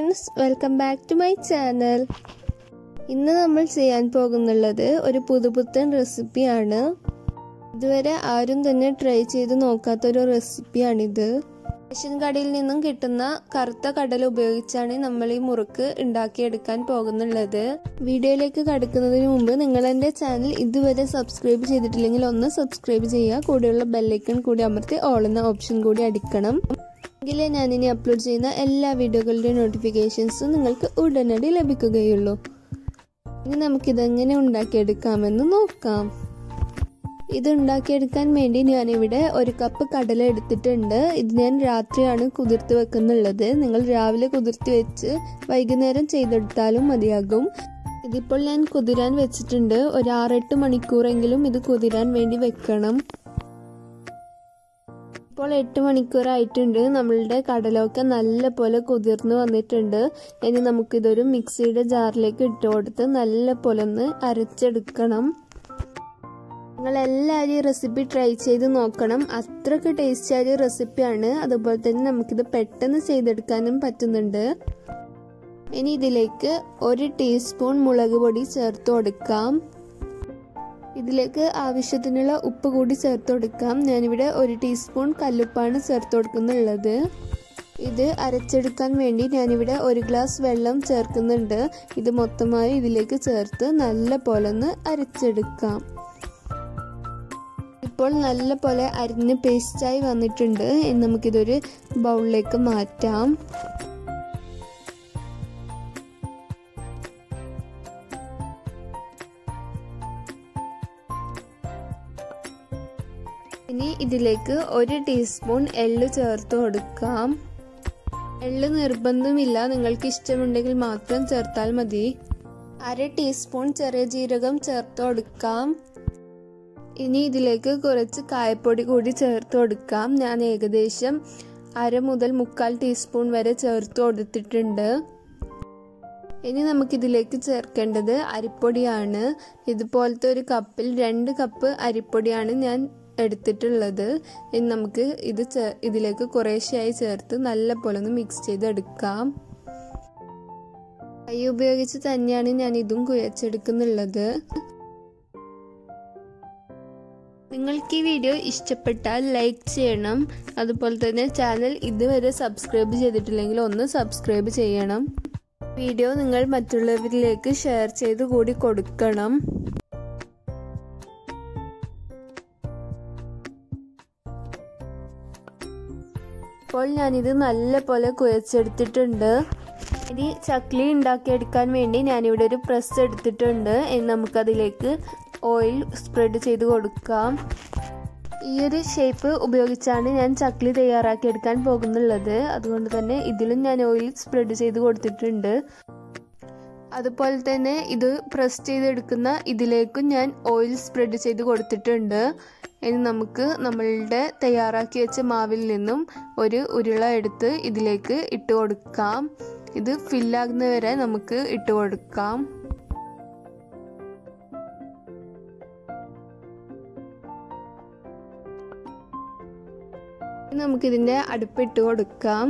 friends welcome back to my channel ഇന്ന് നമ്മൾ ചെയ്യാൻ പോകുന്നുള്ളത് ഒരു പുതുപുത്തൻ റെസിപ്പിയാണ് ഇതുവരെ ആരും തന്നെ ട്രൈ ചെയ്ത് നോക്കാത്തൊരു റെസിപ്പിയാണിത് റേഷൻ കടയിൽ നിന്നും കിട്ടുന്ന കറുത്ത കടല ഉപയോഗിച്ചാണ് നമ്മൾ ഈ മുറുക്ക് ഉണ്ടാക്കിയെടുക്കാൻ പോകുന്നുള്ളത് വീഡിയോയിലേക്ക് കടക്കുന്നതിന് മുമ്പ് നിങ്ങൾ എൻ്റെ ചാനൽ ഇതുവരെ സബ്സ്ക്രൈബ് ചെയ്തിട്ടില്ലെങ്കിൽ ഒന്ന് സബ്സ്ക്രൈബ് ചെയ്യുക കൂടെയുള്ള ബെല്ലൈക്കൺ കൂടി അമർത്തി ഓൾ എന്ന ഓപ്ഷൻ കൂടി അടിക്കണം എങ്കിലേ ഞാനിനി അപ്ലോഡ് ചെയ്യുന്ന എല്ലാ വീഡിയോകളുടെയും നോട്ടിഫിക്കേഷൻസും നിങ്ങൾക്ക് ഉടനടി ലഭിക്കുകയുള്ളൂ ഇനി നമുക്കിതെങ്ങനെ ഉണ്ടാക്കിയെടുക്കാമെന്ന് നോക്കാം ഇത് ഉണ്ടാക്കിയെടുക്കാൻ വേണ്ടി ഞാനിവിടെ ഒരു കപ്പ് കടല എടുത്തിട്ടുണ്ട് ഇത് ഞാൻ രാത്രിയാണ് കുതിർത്ത് വെക്കുന്നുള്ളത് നിങ്ങൾ രാവിലെ കുതിർത്തി വെച്ച് വൈകുന്നേരം ചെയ്തെടുത്താലും മതിയാകും ഇതിപ്പോൾ ഞാൻ കുതിരാൻ വെച്ചിട്ടുണ്ട് ഒരു ആറെട്ട് മണിക്കൂറെങ്കിലും ഇത് കുതിരാൻ വേണ്ടി വെക്കണം ഇപ്പോൾ എട്ട് മണിക്കൂറായിട്ടുണ്ട് നമ്മളുടെ കടലൊക്കെ നല്ല പോലെ കുതിർന്ന് വന്നിട്ടുണ്ട് ഇനി നമുക്കിതൊരു മിക്സിയുടെ ജാറിലേക്ക് ഇട്ട് കൊടുത്ത് നല്ല പോലെ ഒന്ന് അരച്ചെടുക്കണം നിങ്ങൾ എല്ലാവരും ഈ റെസിപ്പി ട്രൈ ചെയ്ത് നോക്കണം അത്രയ്ക്ക് ടേസ്റ്റി ആയ റെസിപ്പിയാണ് അതുപോലെ തന്നെ നമുക്കിത് പെട്ടെന്ന് ചെയ്തെടുക്കാനും പറ്റുന്നുണ്ട് ഇനി ഇതിലേക്ക് ഒരു ടീസ്പൂൺ മുളക് പൊടി ചേർത്ത് കൊടുക്കാം ഇതിലേക്ക് ആവശ്യത്തിനുള്ള ഉപ്പ് കൂടി ചേർത്ത് കൊടുക്കാം ഞാനിവിടെ ഒരു ടീസ്പൂൺ കല്ലുപ്പാണ് ചേർത്ത് കൊടുക്കുന്നുള്ളത് ഇത് അരച്ചെടുക്കാൻ വേണ്ടി ഞാനിവിടെ ഒരു ഗ്ലാസ് വെള്ളം ചേർക്കുന്നുണ്ട് ഇത് മൊത്തമായി ഇതിലേക്ക് ചേർത്ത് നല്ല പോലെ ഒന്ന് അരച്ചെടുക്കാം ഇപ്പോൾ നല്ല പോലെ അരിഞ്ഞ് പേസ്റ്റായി വന്നിട്ടുണ്ട് നമുക്കിതൊരു ബൗളിലേക്ക് മാറ്റാം ഇനി ഇതിലേക്ക് ഒരു ടീസ്പൂൺ എള്ള് ചേർത്ത് കൊടുക്കാം എള്ള് നിർബന്ധമില്ല നിങ്ങൾക്ക് ഇഷ്ടമുണ്ടെങ്കിൽ മാത്രം ചേർത്താൽ മതി അര ടീസ്പൂൺ ചെറിയ ജീരകം ചേർത്ത് കൊടുക്കാം ഇനി ഇതിലേക്ക് കുറച്ച് കായപ്പൊടി കൂടി ചേർത്ത് കൊടുക്കാം ഞാൻ ഏകദേശം അര മുതൽ മുക്കാൽ ടീസ്പൂൺ വരെ ചേർത്ത് കൊടുത്തിട്ടുണ്ട് ഇനി നമുക്കിതിലേക്ക് ചേർക്കേണ്ടത് അരിപ്പൊടിയാണ് ഇതുപോലത്തെ ഒരു കപ്പിൽ രണ്ട് കപ്പ് അരിപ്പൊടിയാണ് ഞാൻ എടുത്തിട്ടുള്ളത് ഇനി നമുക്ക് ഇത് ഇതിലേക്ക് കുറേശ്ശെയായി ചേർത്ത് നല്ല പോലെ ഒന്ന് മിക്സ് ചെയ്തെടുക്കാം കൈ ഉപയോഗിച്ച് തന്നെയാണ് ഞാൻ ഇതും കുഴച്ചെടുക്കുന്നുള്ളത് നിങ്ങൾക്ക് ഈ വീഡിയോ ഇഷ്ടപ്പെട്ടാൽ ലൈക്ക് ചെയ്യണം അതുപോലെ തന്നെ ചാനൽ ഇതുവരെ സബ്സ്ക്രൈബ് ചെയ്തിട്ടില്ലെങ്കിൽ ഒന്ന് സബ്സ്ക്രൈബ് ചെയ്യണം വീഡിയോ നിങ്ങൾ മറ്റുള്ളവരിലേക്ക് ഷെയർ ചെയ്ത് കൂടി കൊടുക്കണം ഇപ്പോൾ ഞാനിത് നല്ല പോലെ കുഴച്ചെടുത്തിട്ടുണ്ട് ഇനി ചക്ലി ഉണ്ടാക്കിയെടുക്കാൻ വേണ്ടി ഞാനിവിടെ ഒരു പ്രസ് എടുത്തിട്ടുണ്ട് ഇനി നമുക്കതിലേക്ക് ഓയിൽ സ്പ്രെഡ് ചെയ്ത് കൊടുക്കാം ഈ ഒരു ഷേപ്പ് ഉപയോഗിച്ചാണ് ഞാൻ ചക്ലി തയ്യാറാക്കി എടുക്കാൻ പോകുന്നുള്ളത് അതുകൊണ്ട് തന്നെ ഇതിലും ഞാൻ ഓയിൽ സ്പ്രെഡ് ചെയ്ത് കൊടുത്തിട്ടുണ്ട് അതുപോലെ തന്നെ ഇത് പ്രസ് ചെയ്തെടുക്കുന്ന ഇതിലേക്കും ഞാൻ ഓയിൽ സ്പ്രെഡ് ചെയ്ത് കൊടുത്തിട്ടുണ്ട് ഇനി നമുക്ക് നമ്മളുടെ തയ്യാറാക്കി വെച്ച മാവിൽ നിന്നും ഒരു ഉരുള എടുത്ത് ഇതിലേക്ക് ഇട്ട് കൊടുക്കാം ഇത് ഫില്ലാകുന്നവരെ നമുക്ക് ഇട്ട് കൊടുക്കാം നമുക്കിതിൻ്റെ അടുപ്പിട്ട് കൊടുക്കാം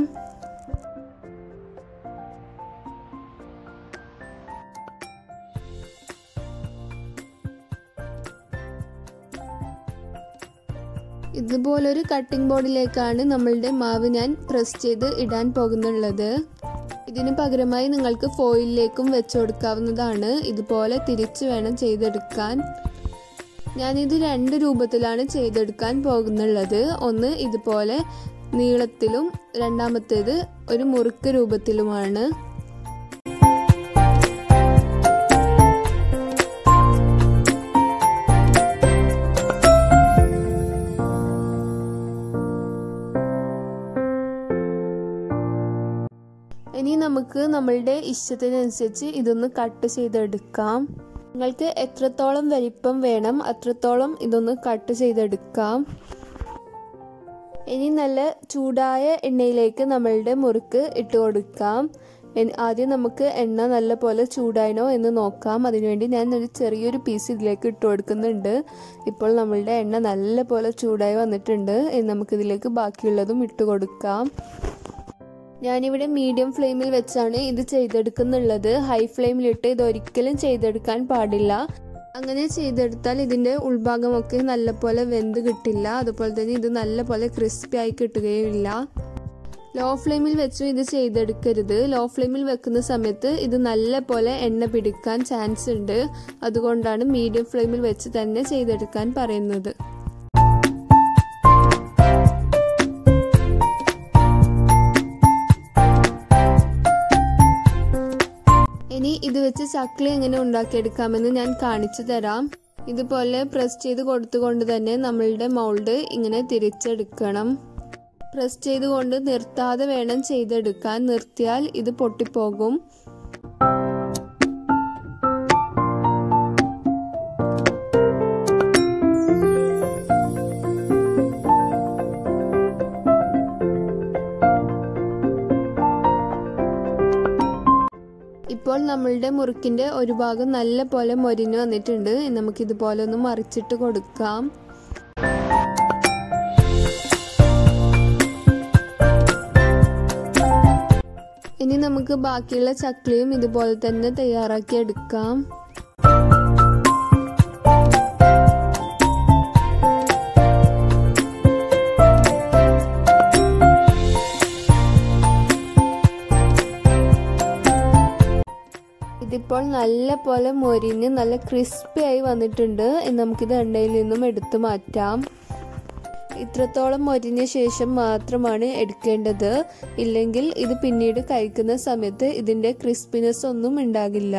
ഇതുപോലൊരു കട്ടിംഗ് ബോർഡിലേക്കാണ് നമ്മളുടെ മാവ് ഞാൻ പ്രസ് ചെയ്ത് ഇടാൻ പോകുന്നുള്ളത് ഇതിന് പകരമായി നിങ്ങൾക്ക് ഫോയിലിലേക്കും വെച്ചു കൊടുക്കാവുന്നതാണ് ഇതുപോലെ തിരിച്ച് വേണം ചെയ്തെടുക്കാൻ ഞാനിത് രണ്ട് രൂപത്തിലാണ് ചെയ്തെടുക്കാൻ പോകുന്നുള്ളത് ഒന്ന് ഇതുപോലെ നീളത്തിലും രണ്ടാമത്തേത് ഒരു മുറുക്ക് രൂപത്തിലുമാണ് ഇനി നമുക്ക് നമ്മളുടെ ഇഷ്ടത്തിനനുസരിച്ച് ഇതൊന്ന് കട്ട് ചെയ്തെടുക്കാം നിങ്ങൾക്ക് എത്രത്തോളം വലിപ്പം വേണം അത്രത്തോളം ഇതൊന്ന് കട്ട് ചെയ്തെടുക്കാം ഇനി നല്ല ചൂടായ എണ്ണയിലേക്ക് നമ്മളുടെ മുറുക്ക് ഇട്ട് കൊടുക്കാം ആദ്യം നമുക്ക് എണ്ണ നല്ല പോലെ ചൂടായണോ എന്ന് നോക്കാം അതിനുവേണ്ടി ഞാൻ ഒരു ചെറിയൊരു പീസ് ഇതിലേക്ക് ഇട്ട് കൊടുക്കുന്നുണ്ട് ഇപ്പോൾ നമ്മളുടെ എണ്ണ നല്ല പോലെ ചൂടായി വന്നിട്ടുണ്ട് നമുക്കിതിലേക്ക് ബാക്കിയുള്ളതും ഇട്ട് കൊടുക്കാം ഞാനിവിടെ മീഡിയം ഫ്ലെയിമിൽ വെച്ചാണ് ഇത് ചെയ്തെടുക്കുന്നുള്ളത് ഹൈ ഫ്ലെയിമിലിട്ട് ഇത് ഒരിക്കലും ചെയ്തെടുക്കാൻ പാടില്ല അങ്ങനെ ചെയ്തെടുത്താൽ ഇതിൻ്റെ ഉൾഭാഗമൊക്കെ നല്ലപോലെ വെന്ത് കിട്ടില്ല അതുപോലെ തന്നെ ഇത് നല്ലപോലെ ക്രിസ്പി ആയി കിട്ടുകയുമില്ല ലോ ഫ്ലെയിമിൽ വെച്ചും ഇത് ചെയ്തെടുക്കരുത് ലോ ഫ്ലെയിമിൽ വെക്കുന്ന സമയത്ത് ഇത് നല്ല പോലെ എണ്ണ പിടിക്കാൻ ചാൻസ് ഉണ്ട് അതുകൊണ്ടാണ് മീഡിയം ഫ്ലെയിമിൽ വെച്ച് തന്നെ ചെയ്തെടുക്കാൻ പറയുന്നത് ഇനി ഇത് വെച്ച് ചക്ലി എങ്ങനെ ഉണ്ടാക്കിയെടുക്കാമെന്ന് ഞാൻ കാണിച്ചു തരാം ഇതുപോലെ പ്രസ് ചെയ്ത് കൊടുത്തുകൊണ്ട് തന്നെ നമ്മളുടെ മൗൾഡ് ഇങ്ങനെ തിരിച്ചെടുക്കണം പ്രസ് ചെയ്തുകൊണ്ട് നിർത്താതെ വേണം ചെയ്തെടുക്കാൻ നിർത്തിയാൽ ഇത് പൊട്ടിപ്പോകും ഇപ്പോൾ നമ്മളുടെ മുറുക്കിന്റെ ഒരു ഭാഗം നല്ല പോലെ മൊരിഞ്ഞു വന്നിട്ടുണ്ട് നമുക്ക് ഇതുപോലെ ഒന്ന് മറിച്ചിട്ട് കൊടുക്കാം ഇനി നമുക്ക് ബാക്കിയുള്ള ചക്ലിയും ഇതുപോലെ തന്നെ തയ്യാറാക്കി എടുക്കാം ഇതിപ്പോൾ നല്ല പോലെ മൊരിഞ്ഞ് നല്ല ക്രിസ്പി ആയി വന്നിട്ടുണ്ട് നമുക്കിത് എണ്ണയിൽ നിന്നും എടുത്തു മാറ്റാം ഇത്രത്തോളം മൊരിഞ്ഞ ശേഷം മാത്രമാണ് എടുക്കേണ്ടത് ഇല്ലെങ്കിൽ ഇത് പിന്നീട് കഴിക്കുന്ന സമയത്ത് ഇതിൻ്റെ ക്രിസ്പിനെസ് ഒന്നും ഉണ്ടാകില്ല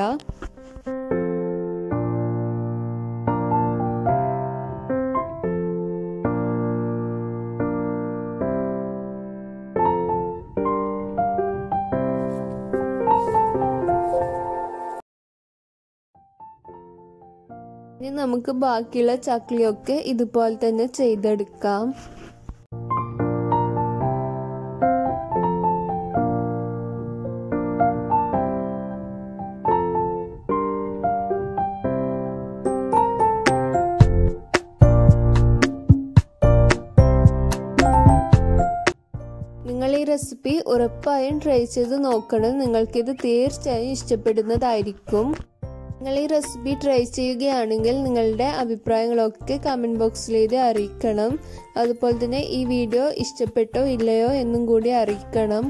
ഇനി നമുക്ക് ബാക്കിയുള്ള ചക്ലിയൊക്കെ ഇതുപോലെ തന്നെ ചെയ്തെടുക്കാം നിങ്ങൾ ഈ റെസിപ്പി ഉറപ്പായും ട്രൈ ചെയ്ത് നോക്കണം നിങ്ങൾക്കിത് തീർച്ചയായും ഇഷ്ടപ്പെടുന്നതായിരിക്കും നിങ്ങൾ ഈ റെസിപ്പി ട്രൈ ചെയ്യുകയാണെങ്കിൽ നിങ്ങളുടെ അഭിപ്രായങ്ങളൊക്കെ കമൻറ്റ് ബോക്സിൽ എഴുതി അറിയിക്കണം അതുപോലെ തന്നെ ഈ വീഡിയോ ഇഷ്ടപ്പെട്ടോ ഇല്ലയോ എന്നും കൂടി അറിയിക്കണം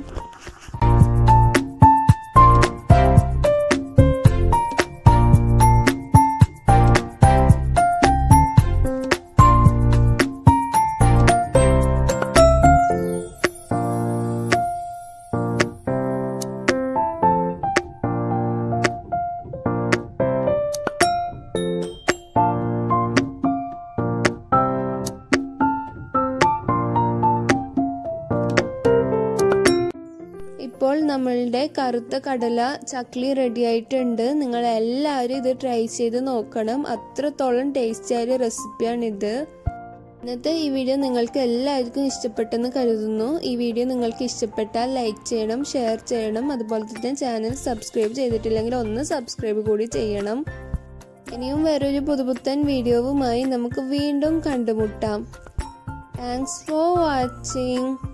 ഇപ്പോൾ നമ്മളുടെ കറുത്ത കടല ചക്ലി റെഡി ആയിട്ടുണ്ട് നിങ്ങൾ എല്ലാവരും ഇത് ട്രൈ ചെയ്ത് നോക്കണം അത്രത്തോളം ടേസ്റ്റി ആയ റെസിപ്പിയാണിത് ഇന്നത്തെ ഈ വീഡിയോ നിങ്ങൾക്ക് എല്ലാവർക്കും ഇഷ്ടപ്പെട്ടെന്ന് കരുതുന്നു ഈ വീഡിയോ നിങ്ങൾക്ക് ഇഷ്ടപ്പെട്ടാൽ ലൈക്ക് ചെയ്യണം ഷെയർ ചെയ്യണം അതുപോലെ തന്നെ ചാനൽ സബ്സ്ക്രൈബ് ചെയ്തിട്ടില്ലെങ്കിൽ ഒന്ന് സബ്സ്ക്രൈബ് കൂടി ചെയ്യണം ഇനിയും വേറൊരു പുതുപുത്തൻ വീഡിയോവുമായി നമുക്ക് വീണ്ടും കണ്ടുമുട്ടാം താങ്ക്സ് ഫോർ വാച്ചിങ്